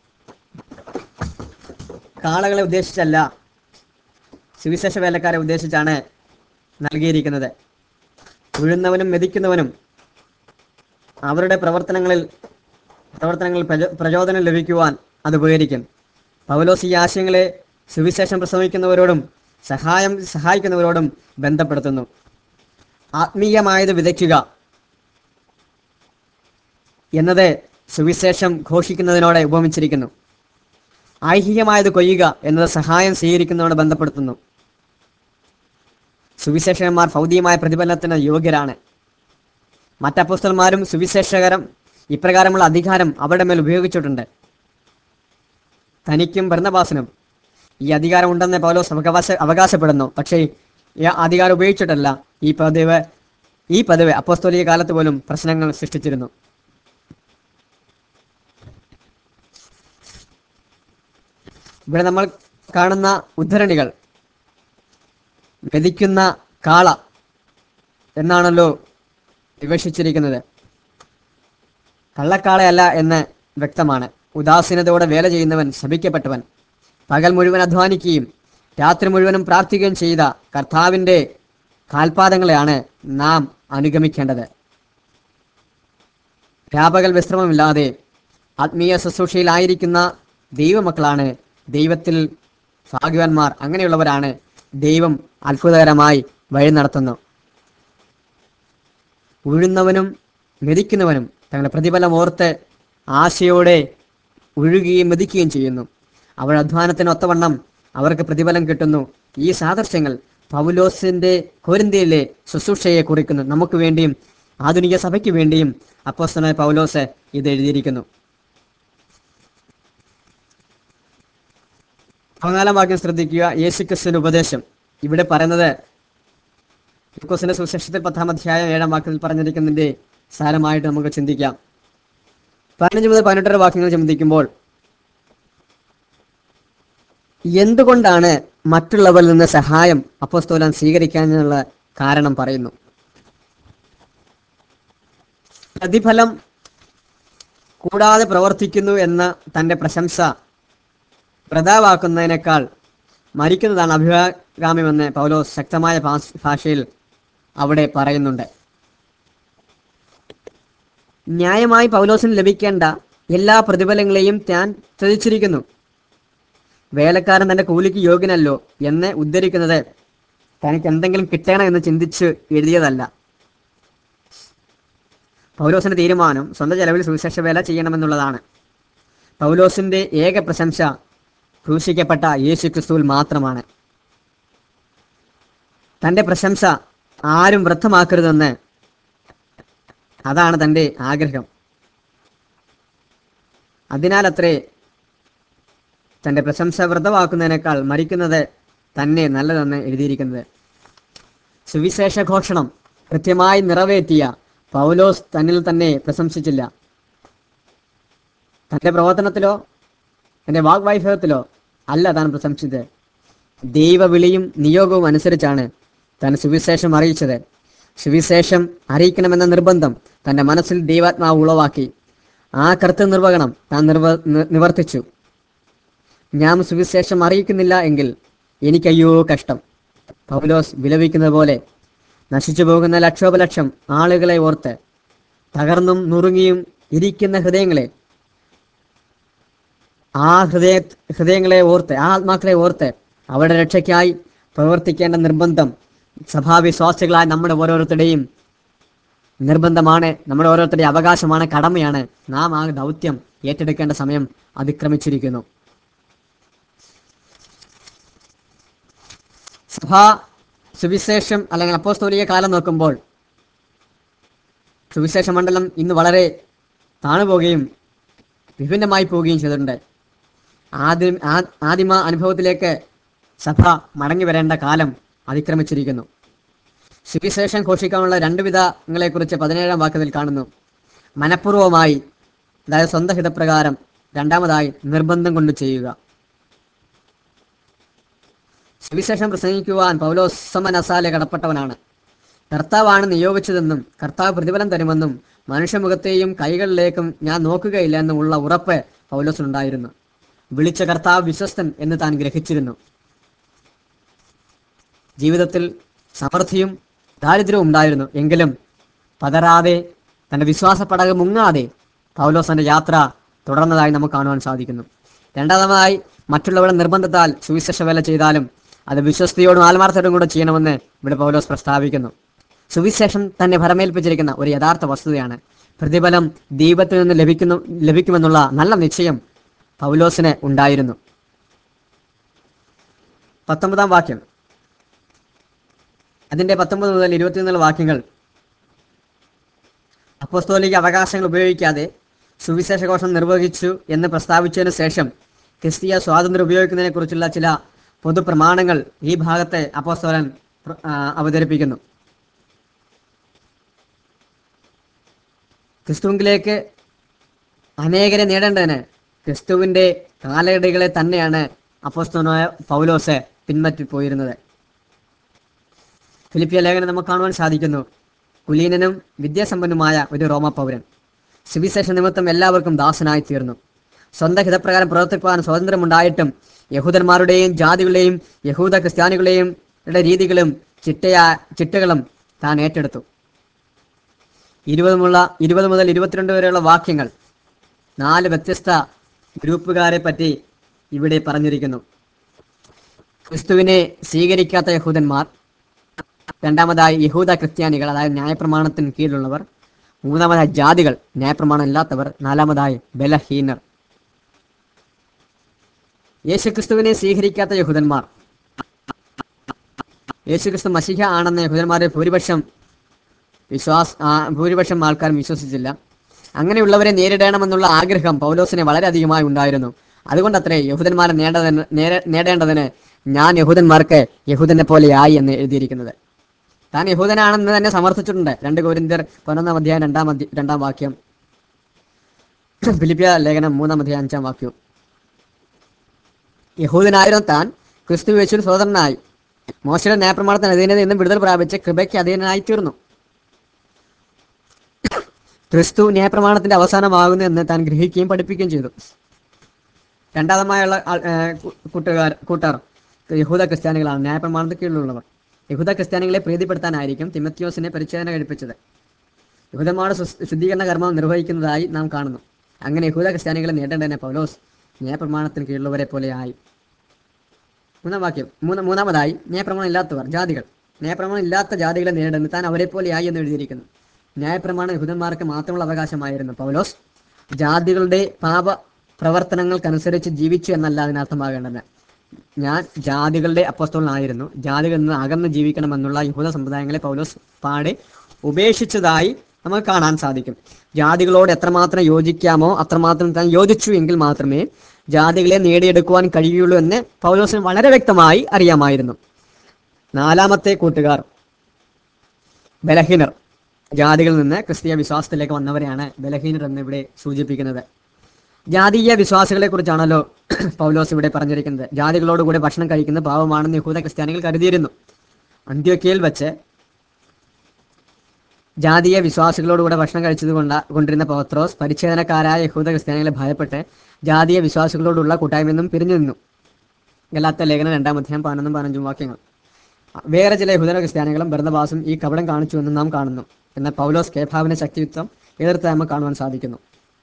A: കാളകളെ ഉദ്ദേശിച്ചല്ല സുവിശേഷ വേലക്കാരെ ഉദ്ദേശിച്ചാണ് നൽകിയിരിക്കുന്നത് ഉഴുന്നവനും മെതിക്കുന്നവനും അവരുടെ പ്രവർത്തനങ്ങളിൽ പ്രവർത്തനങ്ങളിൽ പ്രചോ- പ്രചോദനം ലഭിക്കുവാൻ അത് ഉപകരിക്കും പൗലോസ് ഈ ആശയങ്ങളെ സുവിശേഷം പ്രസംഗിക്കുന്നവരോടും സഹായം സഹായിക്കുന്നവരോടും ബന്ധപ്പെടുത്തുന്നു ആത്മീയമായത് വിതയ്ക്കുക എന്നത് സുവിശേഷം ഘോഷിക്കുന്നതിനോടെ ഉപമിച്ചിരിക്കുന്നു ഐഹികമായത് കൊയ്യുക എന്നത് സഹായം സ്വീകരിക്കുന്നതിനോട് ബന്ധപ്പെടുത്തുന്നു സുവിശേഷകന്മാർ ഭൗതികമായ പ്രതിഫലനത്തിന് യോഗ്യരാണ് മറ്റപ്പുസ്തകന്മാരും സുവിശേഷകരം ഇപ്രകാരമുള്ള അധികാരം അവരുടെ മേൽ ഉപയോഗിച്ചിട്ടുണ്ട് തനിക്കും ഭരണബാസനും ഈ അധികാരം ഉണ്ടെന്ന് പൗലോസ് അവകാശ അവകാശപ്പെടുന്നു പക്ഷേ ഈ അധികാരം ഉപയോഗിച്ചിട്ടല്ല ഈ പതിവ് ഈ പതിവ് അപ്പോസ്തോലിക കാലത്ത് പോലും പ്രശ്നങ്ങൾ സൃഷ്ടിച്ചിരുന്നു ഇവിടെ നമ്മൾ കാണുന്ന ഉദ്ധരണികൾ മെതിക്കുന്ന കാള എന്നാണല്ലോ വിവക്ഷിച്ചിരിക്കുന്നത് കള്ളക്കാളയല്ല എന്ന് വ്യക്തമാണ് ഉദാസീനതയോടെ വേല ചെയ്യുന്നവൻ ശപിക്കപ്പെട്ടവൻ പകൽ മുഴുവൻ അധ്വാനിക്കുകയും രാത്രി മുഴുവനും പ്രാർത്ഥിക്കുകയും ചെയ്ത കർത്താവിൻ്റെ കാൽപാദങ്ങളെയാണ് നാം അനുഗമിക്കേണ്ടത് വ്യാപകൽ വിശ്രമമില്ലാതെ ആത്മീയ ശുശ്രൂഷയിലായിരിക്കുന്ന ദൈവമക്കളാണ് ദൈവത്തിൽ ഭാഗ്യവാന്മാർ അങ്ങനെയുള്ളവരാണ് ദൈവം അത്ഭുതകരമായി വഴി നടത്തുന്നു ഉഴുന്നവനും മെതിക്കുന്നവനും തങ്ങളുടെ പ്രതിഫലം ഓർത്ത് ആശയോടെ ഉഴുകുകയും മെതിക്കുകയും ചെയ്യുന്നു അവരുടെ അധ്വാനത്തിന് ഒത്തവണ്ണം അവർക്ക് പ്രതിഫലം കിട്ടുന്നു ഈ സാദൃശ്യങ്ങൾ പൗലോസിന്റെ കോരിന്ത്യയിലെ ശുശ്രൂഷയെ കുറിക്കുന്നു നമുക്ക് വേണ്ടിയും ആധുനിക സഭയ്ക്ക് വേണ്ടിയും അപ്പോസ്തലനായ പൗലോസ് ഇത് എഴുതിയിരിക്കുന്നു പതിനാലാം വാക്യം ശ്രദ്ധിക്കുക യേശുക്രിസ്തുവിന്റെ ഉപദേശം ഇവിടെ പറയുന്നത് ലൂക്കോസിന്റെ സുവിശേഷത്തിൽ പത്താം അധ്യായം ഏഴാം വാക്യത്തിൽ പറഞ്ഞിരിക്കുന്നതിന്റെ സാരമായിട്ട് നമുക്ക് ചിന്തിക്കാം പതിനഞ്ച് മുതൽ പതിനെട്ടര വാക്യങ്ങൾ ചിന്തിക്കുമ്പോൾ എന്തുകൊണ്ടാണ് മറ്റുള്ളവരിൽ നിന്ന് സഹായം അപ്പോസ്തോലൻ സ്വീകരിക്കാനുള്ള കാരണം പറയുന്നു പ്രതിഫലം കൂടാതെ പ്രവർത്തിക്കുന്നു എന്ന തന്റെ പ്രശംസ വ്രതാവാക്കുന്നതിനേക്കാൾ മരിക്കുന്നതാണ് അഭികാമ്യമെന്ന് പൗലോസ് ശക്തമായ ഭാഷ- ഭാഷയിൽ അവിടെ പറയുന്നുണ്ട് ന്യായമായി പൗലോസിന് ലഭിക്കേണ്ട എല്ലാ പ്രതിഫലങ്ങളെയും താൻ ത്യജിച്ചിരിക്കുന്നു വേലക്കാരൻ തന്റെ കൂലിക്ക് യോഗ്യനല്ലോ എന്ന് ഉദ്ധരിക്കുന്നത് തനിക്ക് എന്തെങ്കിലും കിട്ടണം എന്ന് ചിന്തിച്ച് എഴുതിയതല്ല പൗലോസിന്റെ തീരുമാനം സ്വന്തം ചെലവിൽ സുവിശേഷ വേല ചെയ്യണമെന്നുള്ളതാണ് പൗലോസിന്റെ ഏക പ്രശംസ ക്രൂശിക്കപ്പെട്ട യേശു ക്രിസ്തുവിൽ മാത്രമാണ് തന്റെ പ്രശംസ ആരും വൃദ്ധമാക്കരുതെന്ന് അതാണ് തന്റെ ആഗ്രഹം അതിനാലത്രേ തന്റെ പ്രശംസ വ്രതമാക്കുന്നതിനേക്കാൾ മരിക്കുന്നത് തന്നെ നല്ലതെന്ന് എഴുതിയിരിക്കുന്നത് സുവിശേഷ ഘോഷണം കൃത്യമായി നിറവേറ്റിയ പൗലോസ് തന്നിൽ തന്നെ പ്രശംസിച്ചില്ല തന്റെ പ്രവർത്തനത്തിലോ തന്റെ വാഗ്വൈഭവത്തിലോ അല്ല താൻ പ്രശംസിച്ചത് ദൈവവിളിയും നിയോഗവും അനുസരിച്ചാണ് താൻ സുവിശേഷം അറിയിച്ചത് സുവിശേഷം അറിയിക്കണമെന്ന നിർബന്ധം തന്റെ മനസ്സിൽ ദൈവാത്മാവ് ഉളവാക്കി ആ കർത്തൃ നിർവഹണം താൻ നിർവ നി- നിവർത്തിച്ചു ഞാൻ സുവിശേഷം അറിയിക്കുന്നില്ല എങ്കിൽ എനിക്കയ്യോ കഷ്ടം പൗലോസ് വിലപിക്കുന്നത് പോലെ നശിച്ചു പോകുന്ന ലക്ഷോപലക്ഷം ആളുകളെ ഓർത്ത് തകർന്നും നുറുങ്ങിയും ഇരിക്കുന്ന ഹൃദയങ്ങളെ ആ ഹൃദയ ഹൃദയങ്ങളെ ഓർത്ത് ആ ആത്മാക്കളെ ഓർത്ത് അവരുടെ രക്ഷയ്ക്കായി പ്രവർത്തിക്കേണ്ട നിർബന്ധം സഭാവിശ്വാസികളായ നമ്മുടെ ഓരോരുത്തരുടെയും നിർബന്ധമാണ് നമ്മുടെ ഓരോരുത്തരുടെയും അവകാശമാണ് കടമയാണ് നാം ആ ദൗത്യം ഏറ്റെടുക്കേണ്ട സമയം അതിക്രമിച്ചിരിക്കുന്നു സഭാ സുവിശേഷം അല്ലെങ്കിൽ അപ്പോസ്തോലിക കാലം നോക്കുമ്പോൾ സുവിശേഷ മണ്ഡലം ഇന്ന് വളരെ താണുപോകുകയും വിഭിന്നമായി പോവുകയും ചെയ്തിട്ടുണ്ട് ആദ്യം ആ- ആദിമ അനുഭവത്തിലേക്ക് സഭ മടങ്ങി വരേണ്ട കാലം അതിക്രമിച്ചിരിക്കുന്നു സുവിശേഷം ഘോഷിക്കാനുള്ള രണ്ട് വിധങ്ങളെക്കുറിച്ച് പതിനേഴാം വാക്യത്തിൽ കാണുന്നു മനഃപൂർവമായി അതായത് സ്വന്തം ഹിതപ്രകാരം രണ്ടാമതായി നിർബന്ധം കൊണ്ട് ചെയ്യുക സുവിശേഷം പ്രസംഗിക്കുവാൻ പൗലോസ് സമനസാലെ കടപ്പെട്ടവനാണ് കർത്താവാണ് നിയോഗിച്ചതെന്നും കർത്താവ് പ്രതിഫലം തരുമെന്നും മനുഷ്യമുഖത്തെയും കൈകളിലേക്കും ഞാൻ നോക്കുകയില്ല എന്നുമുള്ള ഉറപ്പ് പൗലോസിനുണ്ടായിരുന്നു വിളിച്ച കർത്താവ് വിശ്വസ്തൻ എന്ന് താൻ ഗ്രഹിച്ചിരുന്നു ജീവിതത്തിൽ സമൃദ്ധിയും ദാരിദ്ര്യവും ഉണ്ടായിരുന്നു എങ്കിലും പതറാതെ തന്റെ വിശ്വാസപ്പടക് മുങ്ങാതെ പൗലോസന്റെ യാത്ര തുടർന്നതായി നമുക്ക് കാണുവാൻ സാധിക്കുന്നു രണ്ടാമതായി മറ്റുള്ളവരുടെ നിർബന്ധത്താൽ സുവിശേഷ വേല ചെയ്താലും അത് വിശ്വസ്തയോടും ആത്മാർത്ഥത്തോടും കൂടെ ചെയ്യണമെന്ന് ഇവിടെ പൗലോസ് പ്രസ്താവിക്കുന്നു സുവിശേഷം തന്നെ ഭരമേൽപ്പിച്ചിരിക്കുന്ന ഒരു യഥാർത്ഥ വസ്തുതയാണ് പ്രതിഫലം ദീപത്തിൽ നിന്ന് ലഭിക്കുന്നു ലഭിക്കുമെന്നുള്ള നല്ല നിശ്ചയം പൗലോസിന് ഉണ്ടായിരുന്നു പത്തൊമ്പതാം വാക്യം അതിന്റെ പത്തൊമ്പത് മുതൽ ഇരുപത്തിയൊന്നുള്ള വാക്യങ്ങൾ അപ്പോസ്തോലിക അവകാശങ്ങൾ ഉപയോഗിക്കാതെ സുവിശേഷഘോഷം നിർവഹിച്ചു എന്ന് പ്രസ്താവിച്ചതിന് ശേഷം ക്രിസ്തീയ സ്വാതന്ത്ര്യം ഉപയോഗിക്കുന്നതിനെ കുറിച്ചുള്ള ചില പൊതുപ്രമാണങ്ങൾ ഈ ഭാഗത്തെ അപ്പോസ്തോലൻ പ്ര- ആ, അവതരിപ്പിക്കുന്നു ക്രിസ്തുവിലേക്ക് അനേകരെ നേടേണ്ടതിന് ക്രിസ്തുവിന്റെ കാലടികളെ തന്നെയാണ് അപ്പോസ്തോനായ പൗലോസ് പിൻപറ്റി പോയിരുന്നത് ഫിലിപ്പിയ ലേഖനം നമുക്ക് കാണുവാൻ സാധിക്കുന്നു കുലീനനും വിദ്യാസമ്പന്നുമായ ഒരു റോമ പൗരൻ സുവിശേഷ നിമിത്തം എല്ലാവർക്കും ദാസനായി തീർന്നു സ്വന്തം ഹിതപ്രകാരം പ്രവർത്തിക്കുവാൻ സ്വാതന്ത്ര്യമുണ്ടായിട്ടും യഹൂദന്മാരുടെയും ജാതികളുടെയും യഹൂദ ക്രിസ്ത്യാനികളുടെയും യുടെ രീതികളും ചിട്ടയാ ചിട്ടകളും താൻ ഏറ്റെടുത്തു ഇരുപതുമുള്ള ഇരുപത് മുതൽ ഇരുപത്തിരണ്ട് വരെയുള്ള വാക്യങ്ങൾ നാല് വ്യത്യസ്ത ഗ്രൂപ്പുകാരെ പറ്റി ഇവിടെ പറഞ്ഞിരിക്കുന്നു ക്രിസ്തുവിനെ സ്വീകരിക്കാത്ത യഹൂദന്മാർ രണ്ടാമതായി യഹൂദ ക്രിസ്ത്യാനികൾ അതായത് ന്യായപ്രമാണത്തിന് കീഴിലുള്ളവർ മൂന്നാമതായി ജാതികൾ ന്യായപ്രമാണം ഇല്ലാത്തവർ നാലാമതായി ബലഹീനർ യേശുക്രിസ്തുവിനെ സ്വീകരിക്കാത്ത യഹൂദന്മാർ യേശുക്രിസ്തു മസിഹ ആണെന്ന യഹൂദന്മാരെ ഭൂരിപക്ഷം വിശ്വാസ ആ, ഭൂരിപക്ഷം ആൾക്കാരും വിശ്വസിച്ചില്ല അങ്ങനെയുള്ളവരെ നേരിടണമെന്നുള്ള ആഗ്രഹം പൗലോസിന് വളരെയധികമായി ഉണ്ടായിരുന്നു അതുകൊണ്ടത്രേ യഹൂദന്മാരെ നേടേണ്ടതിന് നേരെ- നേടേണ്ടതിന് ഞാൻ യഹൂദന്മാർക്ക് യഹൂദനെ പോലെയായി എന്ന് എഴുതിയിരിക്കുന്നത് താൻ യഹൂദനാണെന്ന് തന്നെ സമർത്ഥിച്ചിട്ടുണ്ട് രണ്ട് കോരിന്ത്യർ പതിനൊന്നാം അധ്യായം രണ്ടാം അധ്യ രണ്ടാം വാക്യം ഫിലിപ്പിയ ലേഖനം മൂന്നാം അധ്യായം അഞ്ചാം വാക്യം യഹൂദനായിരുന്നു താൻ ക്രിസ്തു യേശുവിൽ സ്വതന്ത്രനായി മോശയുടെ ന്യായപ്രമാണത്തിന് അധീനത എന്നും വിടുതൽ പ്രാപിച്ച് കൃപയ്ക്ക് അധീനനായി തീർന്നു ക്രിസ്തു ന്യായപ്രമാണത്തിന്റെ അവസാനമാകുന്നു എന്ന് താൻ ഗ്രഹിക്കുകയും പഠിപ്പിക്കുകയും ചെയ്തു രണ്ടാമതായുള്ള ആൾ- ഏർ കു- കൂട്ടുകാർ കൂട്ടർ യഹൂദ ക്രിസ്ത്യാനികളാണ് ന്യായപ്രമാണത്തിന് കീഴിലുള്ളവർ യഹൂദ ക്രിസ്ത്യാനികളെ പ്രീതിപ്പെടുത്താനായിരിക്കും തിമത്യോസിനെ പരിച്ഛേദന കഴിപ്പിച്ചത് യഹൂദന്മാരുടെ ശുസ്- ശുദ്ധീകരണ കർമ്മം നിർവഹിക്കുന്നതായി നാം കാണുന്നു അങ്ങനെ യഹൂദ ക്രിസ്ത്യാനികളെ നേടേണ്ടതിനെ പൗലോസ് ന്യായപ്രമാണത്തിന് കീഴിലുള്ളവരെ പോലെ ആയി മൂന്നാം വാക്യം മൂന്ന് മൂന്നാമതായി ന്യായപ്രമാണം ഇല്ലാത്തവർ ജാതികൾ ന്യായപ്രമാണം ഇല്ലാത്ത ജാതികളെ നേരിടുന്നു താൻ അവരെ പോലെയായി എന്ന് എഴുതിയിരിക്കുന്നു ന്യായപ്രമാണം യഹൂദന്മാർക്ക് മാത്രമുള്ള അവകാശമായിരുന്നു പൗലോസ് ജാതികളുടെ പാപ പ്രവർത്തനങ്ങൾക്കനുസരിച്ച് ജീവിച്ചു എന്നല്ല അതിനർത്ഥമാകേണ്ടത് ഞാൻ ജാതികളുടെ അപ്പസ്തോലനായിരുന്നു ജാതികളിൽ നിന്ന് അകന്ന് ജീവിക്കണമെന്നുള്ള യഹൂദ സമ്പ്രദായങ്ങളെ പൗലോസ് പാടെ ഉപേക്ഷിച്ചതായി നമുക്ക് കാണാൻ സാധിക്കും ജാതികളോട് എത്രമാത്രം യോജിക്കാമോ അത്രമാത്രം താൻ യോജിച്ചു എങ്കിൽ മാത്രമേ ജാതികളെ നേടിയെടുക്കുവാൻ കഴിയുള്ളൂ എന്ന് പൗലോസിന് വളരെ വ്യക്തമായി അറിയാമായിരുന്നു നാലാമത്തെ കൂട്ടുകാർ ബലഹീനർ ജാതികളിൽ നിന്ന് ക്രിസ്തീയ വിശ്വാസത്തിലേക്ക് വന്നവരെയാണ് ബലഹീനർ എന്ന് ഇവിടെ സൂചിപ്പിക്കുന്നത് ജാതീയ വിശ്വാസികളെ കുറിച്ചാണല്ലോ പൗലോസ് ഇവിടെ പറഞ്ഞിരിക്കുന്നത് ജാതികളോടുകൂടെ ഭക്ഷണം കഴിക്കുന്ന പാവമാണെന്ന് യഹൂദ ക്രിസ്ത്യാനികൾ കരുതിയിരുന്നു അന്ത്യോക്കയിൽ വെച്ച് ജാതീയ വിശ്വാസികളോടുകൂടെ ഭക്ഷണം കഴിച്ചത് കൊണ്ട കൊണ്ടിരുന്ന പൗത്രോസ് പരിച്ഛേദനക്കാരായ യഹൂദ ക്രിസ്ത്യാനികളെ ഭയപ്പെട്ട് ജാതീയ വിശ്വാസികളോടുള്ള കൂട്ടായ്മയെന്നും പിരിഞ്ഞു നിന്നു ഗലാത്ത ലേഖനം രണ്ടാം അധ്യായം പതിനൊന്നും പതിനഞ്ചും വാക്യങ്ങൾ വേറെ ചില യഹൂദ ക്രിസ്ത്യാനികളും ഭരണദാസും ഈ കപടം കാണിച്ചുവെന്ന് നാം കാണുന്നു എന്നാൽ പൗലോസ് കേഭാവിനെ ശക്തിയുക്തം എതിർത്ത് നമുക്ക് കാണുവാൻ സാധിക്കുന്നു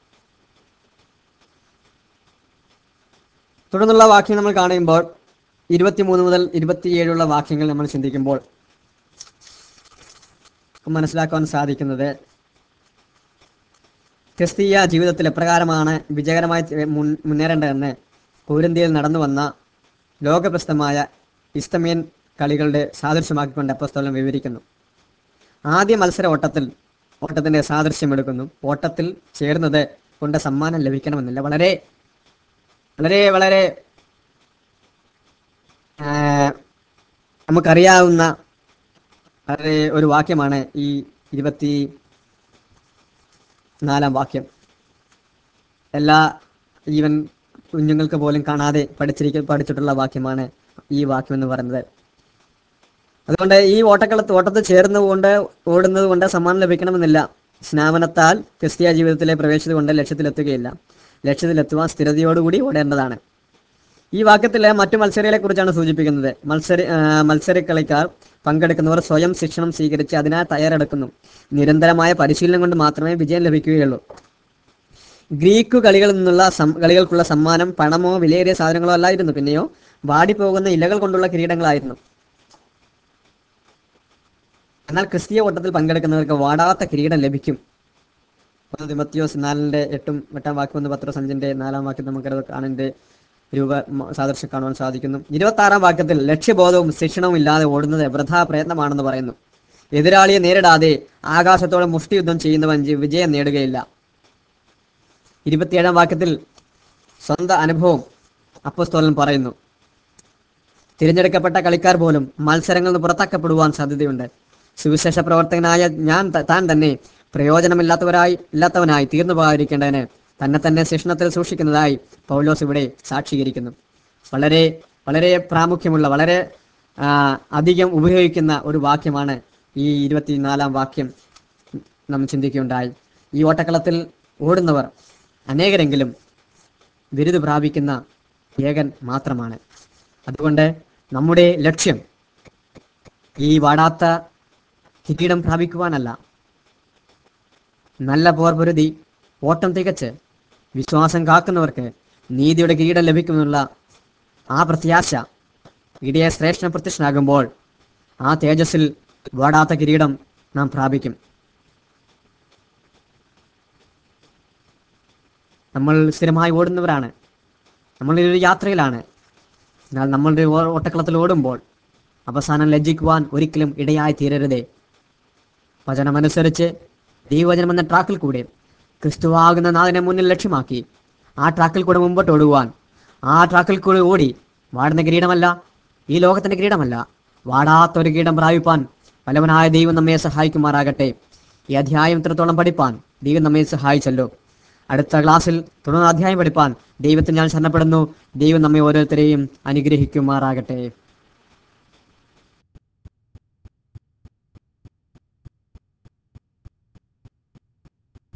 A: തുടർന്നുള്ള വാക്യം നമ്മൾ കാണുമ്പോൾ ഇരുപത്തിമൂന്ന് മുതൽ ഇരുപത്തിയേഴുള്ള വാക്യങ്ങൾ നമ്മൾ ചിന്തിക്കുമ്പോൾ നമുക്ക് മനസ്സിലാക്കുവാൻ സാധിക്കുന്നത് ക്രിസ്തീയ ജീവിതത്തിൽ എപ്രകാരമാണ് വിജയകരമായി തി- മുൻ- മുന്നേറേണ്ടതെന്ന് കോരിന്ത്യയിൽ നടന്നു വന്ന ലോകപ്രസിദ്ധമായ ഇസ്തമീൻ കളികളുടെ സാദൃശ്യമാക്കിക്കൊണ്ട് അപ്പസ്തോലൻ വിവരിക്കുന്നു ആദ്യ മത്സര ഓട്ടത്തിൽ ഓട്ടത്തിന്റെ സാദൃശ്യം എടുക്കുന്നു ഓട്ടത്തിൽ ചേർന്നത് കൊണ്ട് സമ്മാനം ലഭിക്കണമെന്നില്ല വളരെ വളരെ വളരെ ആ, നമുക്കറിയാവുന്ന വളരെ ഒരു വാക്യമാണ് ഈ ഇരുപത്തി നാലാം വാക്യം എല്ലാ ഈവൻ കുഞ്ഞുങ്ങൾക്ക് പോലും കാണാതെ പഠിച്ചിരിക്ക പഠിച്ചിട്ടുള്ള വാക്യമാണ് ഈ വാക്യം എന്ന് പറയുന്നത് അതുകൊണ്ട് ഈ ഓട്ടക്കളത്ത് ഓട്ടത്തിൽ ചേർന്നുകൊണ്ട് ഓടുന്നത് കൊണ്ട് സമ്മാനം ലഭിക്കണമെന്നില്ല സ്നാപനത്താൽ ക്രിസ്തീയ ജീവിതത്തിലെ പ്രവേശിച്ചത് കൊണ്ട് ലക്ഷ്യത്തിലെത്തുകയില്ല ലക്ഷ്യത്തിലെത്തുവാൻ സ്ഥിരതയോടുകൂടി ഓടേണ്ടതാണ് ഈ വാക്യത്തിലെ മറ്റു മത്സരങ്ങളെ കുറിച്ചാണ് സൂചിപ്പിക്കുന്നത് മത്സര ആ, മത്സരക്കളിക്കാർ പങ്കെടുക്കുന്നവർ സ്വയം ശിക്ഷണം സ്വീകരിച്ച് അതിനായി തയ്യാറെടുക്കുന്നു നിരന്തരമായ പരിശീലനം കൊണ്ട് മാത്രമേ വിജയം ലഭിക്കുകയുള്ളൂ ഗ്രീക്ക് കളികളിൽ നിന്നുള്ള സം- കളികൾക്കുള്ള സമ്മാനം പണമോ വിലയേറിയ സാധനങ്ങളോ അല്ലായിരുന്നു പിന്നെയോ വാടിപ്പോകുന്ന ഇലകൾ കൊണ്ടുള്ള കിരീടങ്ങളായിരുന്നു എന്നാൽ ക്രിസ്തീയ ഓട്ടത്തിൽ പങ്കെടുക്കുന്നവർക്ക് വാടാത്ത കിരീടം ലഭിക്കും ഒന്ന് തിമത്തിയോസ് നാലിന്റെ എട്ടും എട്ടാം വാക്യം ഒന്ന് പത്രസഞ്ചിന്റെ നാലാം വാക്യം നമുക്കത് കാണാൻ്റെ രൂപ മ- സാദൃശ്യം കാണുവാൻ സാധിക്കുന്നു ഇരുപത്തി ആറാം വാക്യത്തിൽ ലക്ഷ്യബോധവും ശിക്ഷണവും ഇല്ലാതെ ഓടുന്നത് വൃഥാ പ്രയത്നമാണെന്ന് പറയുന്നു എതിരാളിയെ നേരിടാതെ ആകാശത്തോടെ മുഷ്ടിയുദ്ധം ചെയ്യുന്നവൻ ജി- വിജയം നേടുകയില്ല ഇരുപത്തിയേഴാം വാക്യത്തിൽ സ്വന്തം അനുഭവം അപ്പസ്തോലൻ പറയുന്നു തിരഞ്ഞെടുക്കപ്പെട്ട കളിക്കാർ പോലും മത്സരങ്ങളിൽ നിന്ന് പുറത്താക്കപ്പെടുവാൻ സാധ്യതയുണ്ട് സുവിശേഷ പ്രവർത്തകനായ ഞാൻ ത- താൻ തന്നെ പ്രയോജനമില്ലാത്തവരായി ഇല്ലാത്തവനായി തീർന്നു പോകാതിരിക്കേണ്ടതിന് തന്നെ തന്നെ ശിക്ഷണത്തിൽ സൂക്ഷിക്കുന്നതായി പൗലോസ് ഇവിടെ സാക്ഷീകരിക്കുന്നു വളരെ വളരെ പ്രാമുഖ്യമുള്ള വളരെ ആ, അധികം ഉപയോഗിക്കുന്ന ഒരു വാക്യമാണ് ഈ ഇരുപത്തിനാലാം വാക്യം നാം ചിന്തിക്കുകയുണ്ടായി ഈ ഓട്ടക്കളത്തിൽ ഓടുന്നവർ അനേകരെങ്കിലും ബിരുദ പ്രാപിക്കുന്ന ഏകൻ മാത്രമാണ് അതുകൊണ്ട് നമ്മുടെ ലക്ഷ്യം ഈ വാടാത്ത കിരീടം പ്രാപിക്കുവാനല്ല നല്ല പോർപൊരുതി ഓട്ടം തികച്ച് വിശ്വാസം കാക്കുന്നവർക്ക് നീതിയുടെ കിരീടം ലഭിക്കുമെന്നുള്ള ആ പ്രത്യാശ ഇടയെ ശ്രേഷ്ഠ പ്രത്യക്ഷനാകുമ്പോൾ ആ തേജസ്സിൽ വാടാത്ത കിരീടം നാം പ്രാപിക്കും നമ്മൾ സ്ഥിരമായി ഓടുന്നവരാണ് നമ്മൾ ഒരു യാത്രയിലാണ് എന്നാൽ നമ്മളുടെ ഓ- ഓട്ടക്കളത്തിൽ ഓടുമ്പോൾ അവസാനം ലജ്ജിക്കുവാൻ ഒരിക്കലും ഇടയായി തീരരുതേ വചനമനുസരിച്ച് ദൈവവചനം എന്ന ട്രാക്കിൽ കൂടെ ക്രിസ്തുവാകുന്ന നാഥനെ മുന്നിൽ ലക്ഷ്യമാക്കി ആ ട്രാക്കിൽ കൂടെ മുമ്പോട്ട് ഓടുവാൻ ആ ട്രാക്കിൽ കൂടെ ഓടി വാടുന്ന കിരീടമല്ല ഈ ലോകത്തിന്റെ കിരീടമല്ല വാടാത്ത ഒരു കിരീടം പ്രാപിപ്പാൻ പലവനായ ദൈവം നമ്മെ സഹായിക്കുമാറാകട്ടെ ഈ അധ്യായം ഇത്രത്തോളം പഠിപ്പാൻ ദൈവം നമ്മെ സഹായിച്ചല്ലോ അടുത്ത ക്ലാസ്സിൽ തുടർന്ന് അധ്യായം പഠിപ്പാൻ ദൈവത്തിൽ ഞാൻ ശരണപ്പെടുന്നു ദൈവം നമ്മെ ഓരോരുത്തരെയും അനുഗ്രഹിക്കുമാറാകട്ടെ